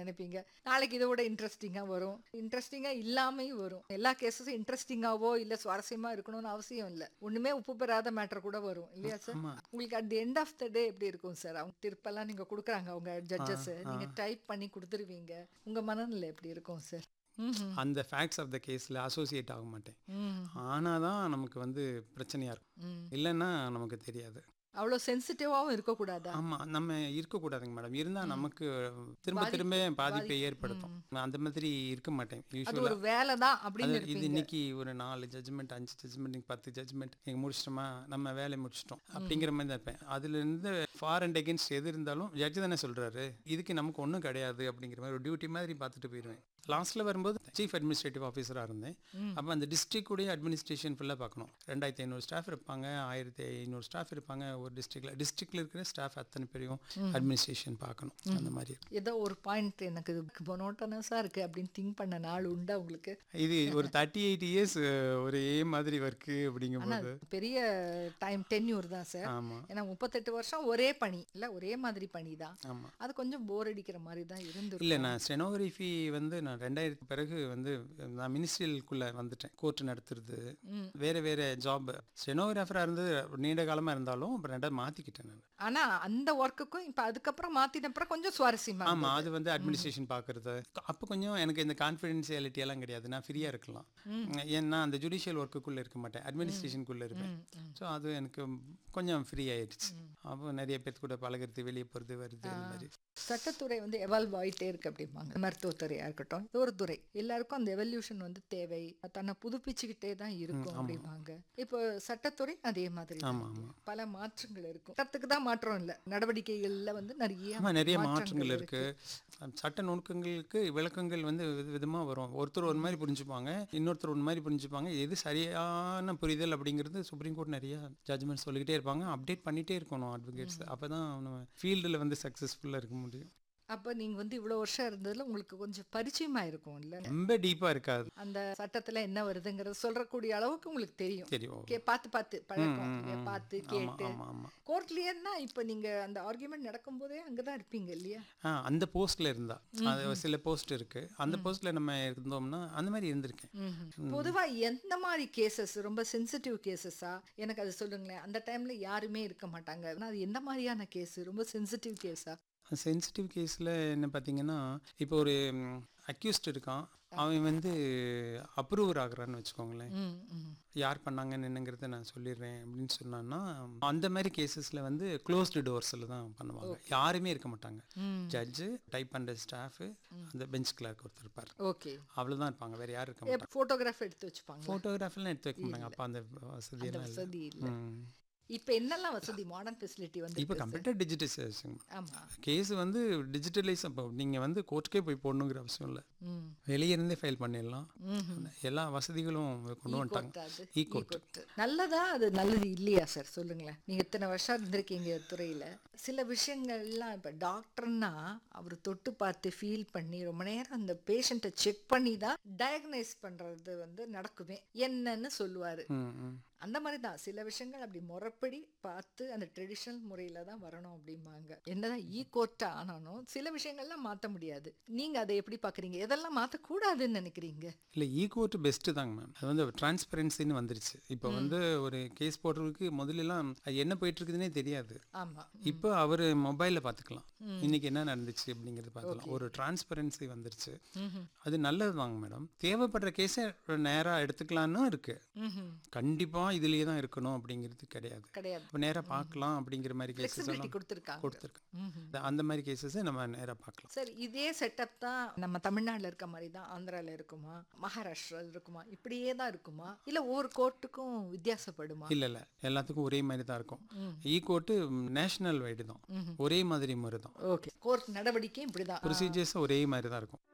நினைப்பீங்க நாளைக்கு இதை விட இன்ட்ரெஸ்டிங்கா வரும் இன்ட்ரெஸ்டிங்கா இல்லாமையும் வரும் எல்லா கேசஸும் இன்ட்ரெஸ்டிங்காவோ இல்ல சுவாரஸ்யமா இருக்கணும்னு அவசியம் இல்ல ஒண்ணுமே உப்பு பெறாத மேட்டர் கூட வரும் இல்லையா சார் ஆமா உங்களுக்கு at the end of the day எப்படி இருக்கும் சார் அவங்க தீர்ப்பெல்லாம் நீங்க கொடுக்குறாங்க அவங்க ஜட்ஜஸ் நீங்க டைப் பண்ணி கொடுத்துருவீங்க உங்க மனநிலை எப்படி இருக்கும் சார் ம்ஹும். அந்த ஃபேக்ட்ஸ் ஆஃப் த கேஸில் அசோசியேட் ஆக மாட்டேன் ம், ஆனால் தான் நமக்கு வந்து பிரச்சனையாக இருக்கும் ம். இல்லைன்னா நமக்கு தெரியாது அவ்வளோ சென்சிட்டிவாவும் இருக்கக்கூடாதா ஆமாம் நம்ம இருக்கக்கூடாதுங்க மேடம் இருந்தால் நமக்கு திரும்ப பாதிப்பு- திரும்ப பாதிப்பை பாதிப்பு. ஏற்படுத்தும் நான் அந்த மாதிரி இருக்க மாட்டேன் அது யூஸ்வலாக ஒரு வேலை தான் அப்படின்னு அது இது இருப்பீங்க இன்னைக்கு ஒரு நாலு ஜட்ஜ்மெண்ட் அஞ்சு ஜட்ஜ்மெண்ட் பத்து ஜட்ஜ்மெண்ட் நீங்கள் முடிச்சிட்டோமா நம்ம வேலையை முடிச்சிட்டோம் அப்படிங்கிற மாதிரி தான் இருப்பேன் அதுல இருந்து ஃபார் அண்ட் அகேன்ஸ்ட் எது இருந்தாலும் ஜட்ஜ் தானே சொல்றாரு இதுக்கு நமக்கு ஒன்றும் கிடையாது அப்படிங்கிற மாதிரி ஒரு டியூட்டி மாதிரி பார்த்துட்டு போயிடுவேன் லாஸ்ட்ல வரும்போது சீஃப் அட்மினிஸ்ட்ரேட்டிவ் ஆஃபீஸராக இருந்தேன் ம். அப்போ அந்த டிஸ்ட்ரிக்டுடைய அட்மினிஸ்ட்ரேஷன் ஃபுல்லாக பார்க்கணும் ரெண்டாயிரத்தி ஐநூறு ஸ்டாஃப் இருப்பாங்க ஆயிரத்தி ஐநூறு ஸ்டாஃப் இருப்பாங்க ஒரு டிஸ்ட்ரிக்ட்ல டிஸ்ட்ரிக்ட்ல இருக்கிற ஸ்டாஃப் அத்தனை பேரையும் அட்மினிஸ்ட்ரேஷன் பார்க்கணும் அந்த மாதிரி ஏதோ ஒரு பாயிண்ட் எனக்கு இது மொனோட்டனஸாக இருக்கு அப்படின்னு திங்க் பண்ண நாள் உண்டா உங்களுக்கு இது ஒரு தேர்ட்டி எயிட் இயர்ஸ் ஒரே மாதிரி ஒர்க்கு ஆனா அப்படிங்கும்போது பெரிய டைம் டென்யூர் தான் சார் ஆமா ஏன்னா முப்பத்தெட்டு வருஷம் ஒரே பணி இல்ல ஒரே மாதிரி பணி தான் ஆமா அது கொஞ்சம் போர் அடிக்கிற மாதிரி தான் இருந்து இல்லை நான் ஸ்டெனோகிராஃபி வந்து நான் ரெண்டாயிரத்து பிறகு வந்து நான் மினிஸ்ட்ரியலுக்குள்ளே வந்துட்டேன் கோர்ட் நடத்துறது ம். வேற வேற ஜாப் ஸ்டெனோகிராஃபராக இருந்து நீண்ட காலமாக இருந்தாலும் அப்புறம் ரெண்டாவது மாற்றிக்கிட்டேன் நான் ஆனா அந்த ஒர்க்குக்கும் இப்ப அதுக்கப்புறம் மாத்தின அப்புறம் கொஞ்சம் சுவாரஸ்யமா ஆமாம் அது வந்து அட்மினிஸ்ட்ரேஷன் பார்க்குறது அப்போ கொஞ்சம் எனக்கு இந்த கான்ஃபிடென்சியாலிட்டி எல்லாம் கிடையாது நான் ஃப்ரீயாக இருக்கலாம் ஏன்னா அந்த ஜுடிஷியல் ஒர்க்குக்குள்ளே இருக்க மாட்டேன் அட்மினிஸ்ட்ரேஷனுக்குள்ளே இருப்பேன் ஸோ அது எனக்கு கொஞ்சம் ஃப்ரீ ஆயிடுச்சு அப்போ நிறைய பேர்த்து கூட பழகிறது வெளியே போகிறது வருது அந்த மாதிரி சட்டத்துறை வந்து எவால்வ் ஆயிட்டே இருக்கு அப்படிம்பாங்க மருத்துவத்துறையா இருக்கட்டும் இது ஒரு துறை எல்லாருக்கும் அந்த எவல்யூஷன் வந்து தேவை தன்னை புதுப்பிச்சுக்கிட்டே தான் இருக்கும் அப்படிம்பாங்க இப்போ சட்டத்துறை அதே மாதிரி தான் ஆமாம் இருக்கு. ஆமாம் பல மாற்றங்கள் இருக்கும் சட்டத்துக்கு தான் மாற்றம் இல்லை நடவடிக்கைகள்ல வந்து நிறைய ஆமாம் நிறைய மாற்றங்கள் இருக்கு சட்ட நுணுக்கங்களுக்கு விளக்கங்கள் வந்து வித விதமா வரும் ஒருத்தர் ஒரு மாதிரி புரிஞ்சுப்பாங்க இன்னொருத்தர் ஒரு மாதிரி புரிஞ்சுப்பாங்க எது சரியான புரிதல் அப்படிங்கிறது சுப்ரீம் கோர்ட் நிறைய ஜட்ஜ்மெண்ட் சொல்லிக்கிட்டே இருப்பாங்க அப்டேட் பண்ணிட்டே இருக்கணும் அட்வொகேட்ஸ் அப்போ தான் நம்ம ஃபீல்டில் வந்து சக்ஸஸ்ஃபுல்லாக இருக்க முடியும் அப்ப நீங்க வந்து இவ்வளவு வருஷம் இருந்ததுல உங்களுக்கு கொஞ்சம் பரிச்சயமா இருக்கும் இல்ல ரொம்ப டீப்பாக இருக்காது அந்த சட்டத்துல என்ன வருதுங்கிறது சொல்றக்கூடிய அளவுக்கு உங்களுக்கு தெரியும் தெரியும் கே பார்த்து பார்த்து பழக்கம் ம், நீங்க ம். பார்த்து ஆமாம் கேட்டு ஆமாம் ஆமாம் கோர்ட்லயேன்னா இப்ப நீங்க அந்த ஆர்குமெண்ட் நடக்கும்போதே அங்கதான் இருப்பீங்க இல்லையா ஆ அந்த போஸ்ட்டில் இருந்தா அது சில போஸ்ட் இருக்கு அந்த போஸ்ட்டில் நம்ம இருந்தோம்னா அந்த மாதிரி இருந்திருக்கேன் பொதுவா எந்த மாதிரி கேசஸ் ரொம்ப சென்சிட்டிவ் கேசஸா எனக்கு அது சொல்லுங்களேன் அந்த டைம்ல யாருமே இருக்க மாட்டாங்க ஆனா அது எந்த மாதிரியான கேஸ் ரொம்ப சென்சிட்டிவ் கேஸா சென்சிட்டிவ் கேஸில் என்ன பார்த்தீங்கன்னா இப்போ ஒரு அக்யூஸ்ட் இருக்கான் அவன் வந்து அப்ரூவர் ஆகுறான்னு வச்சுக்கோங்களேன் ம், ம். யார் பண்ணாங்கன்னு என்னங்கிறத நான் சொல்லிடுறேன் அப்படின்னு சொன்னான்னா அந்த மாதிரி கேசஸில் வந்து க்ளோஸ்டு டோர்ஸில் தான் பண்ணுவாங்க யாருமே இருக்க மாட்டாங்க ம். ஜட்ஜு டைப் பண்ணுற ஸ்டாஃபு அந்த பெஞ்ச் கிளர்க் ஒருத்தர் இருப்பார் ஓகே அவ்வளோதான் இருப்பாங்க வேறு யாரும் இருக்க மாட்டாங்க போட்டோகிராஃப் எடுத்து வச்சுப்பாங்க ஃபோட்டோகிராஃபிலாம் எடுத்து வைக்க மாட்டாங்க அப்போ அந்த வசதியெல்லாம் இல்லை வசதி இல்ல ம். இப்ப என்னெல்லாம் வசதி மாடர்ன் ஃபெசிலிட்டி வந்து இப்போ கம்ப்யூட்டர் டிஜிட்டைசேஷன் ஆமா கேஸ் வந்து டிஜிட்டலைஸ் அப்போ நீங்கள் வந்து கோர்ட்டுக்கே போய் போடணுங்கிற அவசியம் இல்லை ம் வெளியே இருந்தே ஃபைல் பண்ணிடலாம் ம்ஹும். எல்லா வசதிகளும் கொண்டு வந்துட்டாங்க கோர்ட் அது ஈ ஈ கோர்ட் கோர்ட். நல்லதா அது நல்லது இல்லையா சார் சொல்லுங்களேன் நீங்க இத்தனை வருஷம் இருந்திருக்கீங்க துறையில சில விஷயங்கள்லாம் இப்ப டாக்டர்னா அவர் தொட்டு பார்த்து ஃபீல் பண்ணி ரொம்ப நேரம் அந்த பேஷண்ட்டை செக் பண்ணி தான் டயக்னைஸ் பண்றது வந்து நடக்குமே என்னன்னு சொல்லுவாரு ம் ம் அந்த மாதிரி தான் சில விஷயங்கள் அப்படி முறைப்படி பார்த்து அந்த ட்ரெடிஷ்னல் முறையில தான் வரணும் அப்படிம்பாங்க என்னதான் ஈ கோர்ட்டா ஆனாலும் சில விஷயங்கள்லாம் மாத்த முடியாது நீங்க அதை எப்படி பாக்குறீங்க எதெல்லாம் மாத்தக்கூடாதுன்னு நினைக்கிறீங்க இல்லை ஈ கோர்ட் பெஸ்ட்டு தாங்க மேம் அது வந்து டிரான்ஸ்பரன்சின்னு வந்துருச்சு இப்போ வந்து ஒரு கேஸ் போடுறதுக்கு முதல்லலாம் அது என்ன போயிட்டு இருக்குதுன்னே தெரியாது ஆமா இப்போ அவர் மொபைலில் பார்த்துக்கலாம் இன்னைக்கு என்ன நடந்துச்சு அப்படிங்கிறது பார்க்கலாம் ஒரு டிரான்ஸ்பரன்சி வந்துருச்சு ம்ஹும். அது நல்லது தாங்க மேடம் தேவைப்படுற கேஸை நேராக எடுத்துக்கலான்னு இருக்கு ம்ஹும். கண்டிப்பாக இதுலேயே தான் இருக்கணும் அப்படிங்கிறது கிடையாது கிடையாது இப்போ நேராக பார்க்கலாம் அப்படிங்கிற மாதிரி கேசஸ் ஃபிளெக்சிபிலிட்டி எல்லாம் கொடுத்துருக்காங்க கொடுத்துருக்கேன் அந்த மாதிரி கேசஸை நம்ம நேராக பார்க்கலாம் சார் இதே செட்டப் தான் நம்ம தமிழ்நாட்டுல இருக்க மாதிரி தான் ஆந்திரால இருக்குமா மகாராஷ்டிரால இருக்குமா இப்படியே தான் இருக்குமா இல்ல ஒவ்வொரு கோர்ட்டுக்கும் வித்தியாசப்படுமா இல்லை இல்லை எல்லாத்துக்கும் ஒரே மாதிரி தான் இருக்கும் ம். ஈ கோர்ட்டு நேஷனல் வைடு தான் ம்ஹும். ஒரே மாதிரி முறை தான் ஓகே கோர்ட் நடவடிக்கை இப்படிதான் ப்ரொசீஜர்ஸ் ஒரே மாதிரி தான் இருக்கும்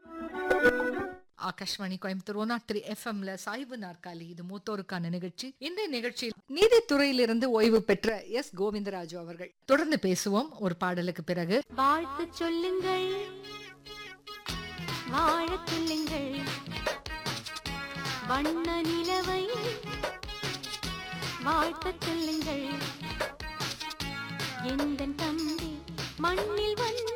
Akashvani Coimbatore one nought three எஃப்எம்ல சாய்வு நாற்காலி இது மூத்தோருக்கான நிகழ்ச்சி இந்த நிகழ்ச்சியில் நீதித்துறையிலிருந்து ஓய்வு பெற்ற எஸ் கோவிந்தராஜு அவர்கள் தொடர்ந்து பேசுவோம் ஒரு பாடலுக்கு பிறகு வாழ்த்து சொல்லுங்கள் வாழச் சொல்லுங்கள் வண்ண நிலவை வாழ்த்தச் சொல்லுங்கள் எந்த தம்பி மண்ணில் வந்து